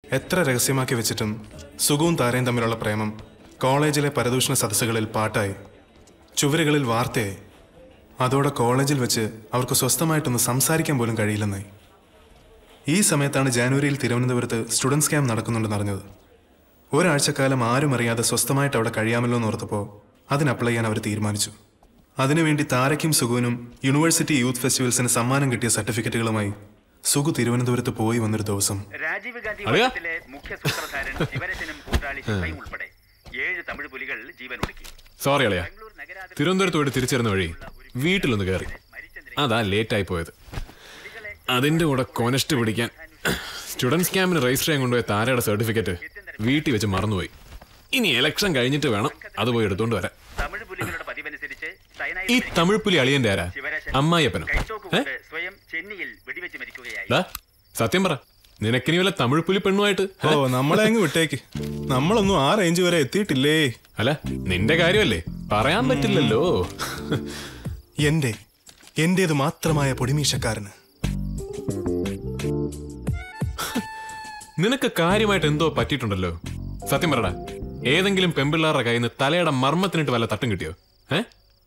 എത്ര രഹസ്യമാക്കി വെച്ചിട്ടും സുഖവും താരയും തമ്മിലുള്ള പ്രേമം കോളേജിലെ പരദൂഷണ സദസ്സുകളിൽ പാട്ടായി ചുവരുകളിൽ വാർത്തയായി അതോടെ കോളേജിൽ വെച്ച് അവർക്ക് സ്വസ്ഥമായിട്ടൊന്ന് സംസാരിക്കാൻ പോലും കഴിയില്ലെന്നായി ഈ സമയത്താണ് ജാനുവരിയിൽ തിരുവനന്തപുരത്ത് സ്റ്റുഡൻസ് ക്യാമ്പ് നടക്കുന്നുണ്ടെന്ന് അറിഞ്ഞത് ഒരാഴ്ചക്കാലം ആരും അറിയാതെ സ്വസ്ഥമായിട്ട് അവിടെ കഴിയാമല്ലോ എന്ന് ഓർത്തപ്പോൾ അതിന് അപ്ലൈ ചെയ്യാൻ അവർ തീരുമാനിച്ചു അതിനുവേണ്ടി താരയ്ക്കും സുഗുവിനും യൂണിവേഴ്സിറ്റി യൂത്ത് ഫെസ്റ്റിവൽസിന് സമ്മാനം കിട്ടിയ സർട്ടിഫിക്കറ്റുകളുമായി സുഗു തിരുവനന്തപുരത്ത് പോയി വന്നൊരു ദിവസം രാജീവ് ഗാന്ധി അറിയാ? വധത്തിലെ മുഖ്യ സൂത്രധാരൻ ശിവരജനും കൂട്ടാളി ശിവയും ഉൾപ്പെടെ ഏഴ് തമിഴ് പുലികൾ ജീവൻ ഒടുക്കി സോറി അളിയ തിരുവനന്തപുരത്ത് പോയിട്ട് തിരിച്ചിരുന്ന വഴി വീട്ടിലൊന്ന് കയറി അതാ ലേറ്റ് ആയി പോയത് അതിന്റെ കൂടെ കോനസ്റ്റ് പിടിക്കാൻ സ്റ്റുഡൻസ് ക്യാമ്പിന് രജിസ്റ്റർ ചെയ്യാൻ കൊണ്ടുപോയ താരയുടെ സർട്ടിഫിക്കറ്റ് വീട്ടിൽ വെച്ച് മറന്നുപോയി ഇനി ഇലക്ഷൻ കഴിഞ്ഞിട്ട് വേണം അത് പോയി എടുത്തോണ്ട് വരാൻ തമിഴ് പുലികളുടെ പതിവനുസരിച്ച് ഈ തമിഴ് പുലി അളിയന്റെ ആരാ അമ്മായിയപ്പനോ ഏ കൈത്തോക്കുകൊണ്ട് സ്വയം ചെന്നിയിൽ വെടിവെച്ച് മരിക്കുകയായി ഡാ, സത്യം പറ നിനക്കിനി വല്ല തമിഴ് പുലി പെണ്ണുമായിട്ട് ഓ നമ്മളെ അങ്ങ് വിട്ടേക്ക് നമ്മളൊന്നും ആ റേഞ്ച് വരെ എത്തിയിട്ടില്ലേ അല്ല നിന്റെ കാര്യമല്ലേ പറയാൻ പറ്റില്ലല്ലോ എന്റെ എന്റേത് മാത്രമായ പൊടിമീശക്കാരന് നിനക്ക് കാര്യമായിട്ട് എന്തോ പറ്റിയിട്ടുണ്ടല്ലോ സത്യം പറടാ ഏതെങ്കിലും പെമ്പിള്ളാരുടെ കയ്യിൽ നിന്ന് തലയുടെ മർമ്മത്തിനിട്ട് വല്ല തട്ടും കിട്ടിയോ ഏ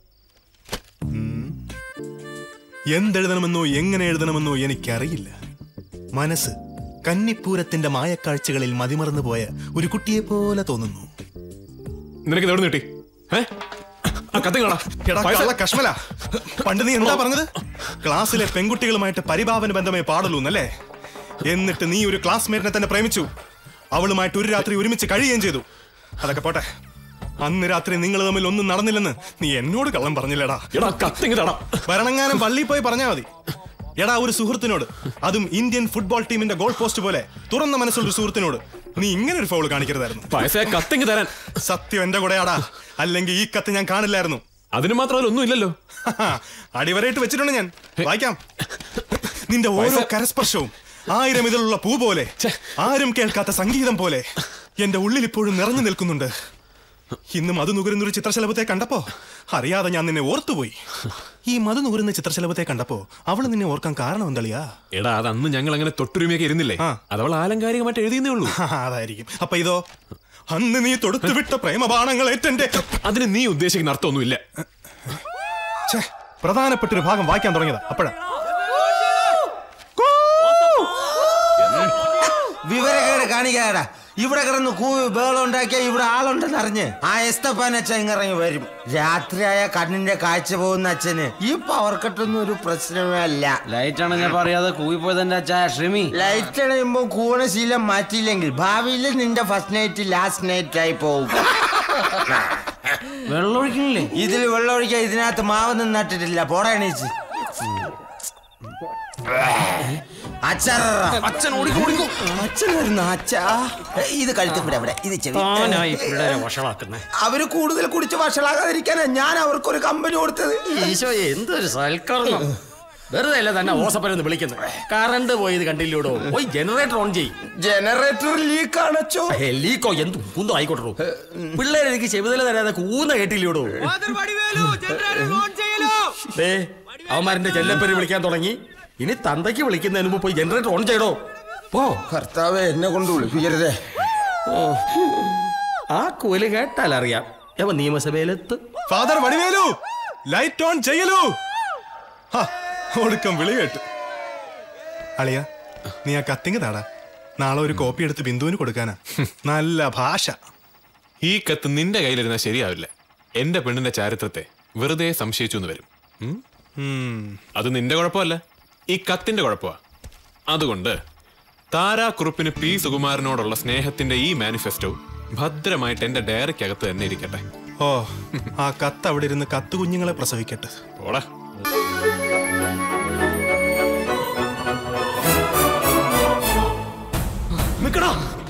എന്തെഴുതണമെന്നോ എങ്ങനെ എഴുതണമെന്നോ എനിക്കറിയില്ല മനസ്സ് കന്നിപ്പൂരത്തിന്റെ മായക്കാഴ്ചകളിൽ മതിമറന്നു പോയ ഒരു കുട്ടിയെ പോലെ തോന്നുന്നു നിനക്ക് എവിടെ കിട്ടി ഏ ആ കത്തിങ്ങളാ എടാ, കള്ള കശ്മല പണ്ട് നീ എന്താ പറഞ്ഞത് ക്ലാസ്സിലെ പെൺകുട്ടികളുമായിട്ട് പരിഭാവന ബന്ധമേ പാടുള്ളൂ എന്നല്ലേ എന്നിട്ട് നീ ഒരു ക്ലാസ്മേറ്റിനെ തന്നെ പ്രേമിച്ചു അവളുമായിട്ട് ഒരു രാത്രി ഒരുമിച്ച് കഴിയുകയും ചെയ്തു അതൊക്കെ പോട്ടെ അന്ന് രാത്രി നിങ്ങൾ തമ്മിൽ ഒന്നും നടന്നില്ലെന്ന് നീ എന്നോട് കള്ളം പറഞ്ഞില്ലടാ എടാ കത്തിങ് തടാ ഭരണങ്ങാനം പള്ളിയിൽ പോയി പറഞ്ഞാ മതി എടാ ഒരു സുഹൃത്തിനോട് അതും ഇന്ത്യൻ ഫുട്ബോൾ ടീമിന്റെ ഗോൾ പോസ്റ്റ് പോലെ തുറന്ന മനസ്സുള്ള ഒരു സുഹൃത്തിനോട് നീ ഇങ്ങനെ ഒരു ഫൗൾ കാണിക്കരുതായിരുന്നു പൈസ കത്തിങ് തരാൻ സത്യം എന്റെ കൂടെയാടാ അല്ലെങ്കിൽ ഈ കത്ത് ഞാൻ കാണില്ലായിരുന്നു അതിന് മാത്രം അതിലൊന്നും ഇല്ലല്ലോ അടിവരയിട്ട് വെച്ചിട്ടുണ്ട് ഞാൻ വായിക്കാം നിന്റെ ഓരോ കരസ്പർശവും ആയിരം ഇതിലുള്ള പൂ പോലെ ആരും കേൾക്കാത്ത സംഗീതം പോലെ എന്റെ ഉള്ളിൽ ഇപ്പോഴും നിറഞ്ഞു നിൽക്കുന്നുണ്ട് ഇന്ന് മധു നുകരുന്ന ഒരു ചിത്രശലഭത്തെ കണ്ടപ്പോ അറിയാതെ ഞാൻ നിന്നെ ഓർത്തുപോയി ഈ മധു നുകരുന്ന ചിത്രശലഭത്തെ കണ്ടപ്പോ അവള് നിന്നെ ഓർക്കാൻ കാരണം എന്തളിയാ എടാ അത് അന്ന് ഞങ്ങൾ അങ്ങനെ തൊട്ടുരുമയൊക്കെ ഇരുന്നില്ലേ അതവൾ ആലങ്കാരികമായിട്ട് എഴുതിയെന്നേ ഉള്ളൂ അതായിരിക്കും അപ്പൊ ഇതോ അന്ന് നീ തൊടുത്തുവിട്ട പ്രേമബാണങ്ങൾ ഏറ്റെന്റെ അതിന് നീ ഉദ്ദേശിക്കുന്ന അർത്ഥമൊന്നുമില്ല ഛേ, പ്രധാനപ്പെട്ട ഒരു ഭാഗം വായിക്കാൻ തുടങ്ങിയതാ അപ്പോഴാ വിവരക്കേട് കാണിക്കാടാ ഇവിടെ കിടന്ന് കൂവി ബേളം ഉണ്ടാക്കിയ ഇവിടെ ആളുണ്ടെന്ന് അറിഞ്ഞ് ആ എസ്തപ്പാൻ അച്ഛൻ ഇങ്ങിറങ്ങി വരും രാത്രിയായ കണ്ണിന്റെ കാഴ്ച പോകുന്ന അച്ഛന് ഈ പവർ കട്ടൊന്നും ഒരു പ്രശ്നമേ അല്ല ലൈറ്റ് അണഞ്ഞ പറയാതെ കൂവിപ്പോയതെന്റെ അച്ഛായ ഷ്രിമി ലൈറ്റ് അണയുമ്പോ കൂണ ശീലം മാറ്റിയില്ലെങ്കിൽ ഭാവിയിൽ നിന്റെ ഫസ്റ്റ് നൈറ്റ് ലാസ്റ്റ് നൈറ്റ് ആയി പോകും വെള്ളം ഒഴിക്കണില്ലേ ഇതിൽ വെള്ളം ഒഴിക്കാൻ ഇതിനകത്ത് മാവ് നിന്നിട്ടിട്ടില്ല പോടാ എണീച്ച് അച്ഛൻ ഓടിക്കും ഓടിക്കും അച്ഛൻ വരുന്നു അച്ഛാ ഇത് കഴുത്തിവിടെ ഇവിടെ ഇത് ചെവി താനായി പിള്ളേരെ വഷളാക്കുന്നേ അവര് കൂടുതൽ കുടിച്ച് വഷളാകാതിരിക്കാനാ ഞാൻ അവർക്കൊരു കമ്പനി കൊടുത്തത് ഈശോ എന്തൊരു സൽക്കരണം വെറുതെ അല്ല തന്നെ ഓസപ്പരെന്ന് വിളിക്കുന്നത് കറണ്ട് പോയത് കണ്ടില്ലൂടോ പോയി ജനറേറ്റർ ഓൺ ചെയ്യും ജനറേറ്റർ ലീക്ക് ആണച്ചോ ലീക്കോ എന്ത് കുന്തോ ആയിക്കോട്ടോ പിള്ളേരെ എനിക്ക് ചെവിതല തരാതെ കൂന്ന കേട്ടില്ലൂടോ ദേ അവന്മാരുടെ ചെല്ലപ്പേര് വിളിക്കാൻ തുടങ്ങി ഇനി തന്തയ്ക്ക് വിളിക്കുന്നതിന് മുമ്പ് പോയി ജനറേറ്റർ ഓൺ ചെയ്യടോ പോ കർത്താവെ എന്നെ കൊണ്ട് വിളിപ്പിക്കരുതേ ഓ. ആ കൂല് കേട്ടാൽ അറിയാം അവ നിയമസഭയിലെത്ത് ഫാദർ വടിവേലു ലൈറ്റ് ഓൺ ചെയ്യലൂ ഹാ, ഒടുക്കം വിളി കേട്ടു അളിയ നീ ആ കത്തിങ് താടാ നാളെ ഒരു കോപ്പി എടുത്ത് ബിന്ദുവിന് കൊടുക്കാനാ നല്ല ഭാഷ ഈ കത്ത് നിന്റെ കയ്യിലിരുന്നാൽ ശരിയാവില്ല എന്റെ പെണ്ണിന്റെ ചാരിത്രത്തെ വെറുതെ സംശയിച്ചു എന്ന് വരും ഉം? അത് നിന്റെ കുഴപ്പമല്ല ഈ കത്തിന്റെ കുഴപ്പമാ അതുകൊണ്ട് താരാക്കുറുപ്പിന് പി സുകുമാരനോടുള്ള സ്നേഹത്തിന്റെ ഈ മാനിഫെസ്റ്റോ ഭദ്രമായിട്ട് എന്റെ ഡയറിക്കകത്ത് തന്നെ ഇരിക്കട്ടെ ഓ ആ കത്ത് അവിടെ ഇരുന്ന് കത്ത് കുഞ്ഞുങ്ങളെ പ്രസവിക്കട്ടെ പോടാ നിക്കടാ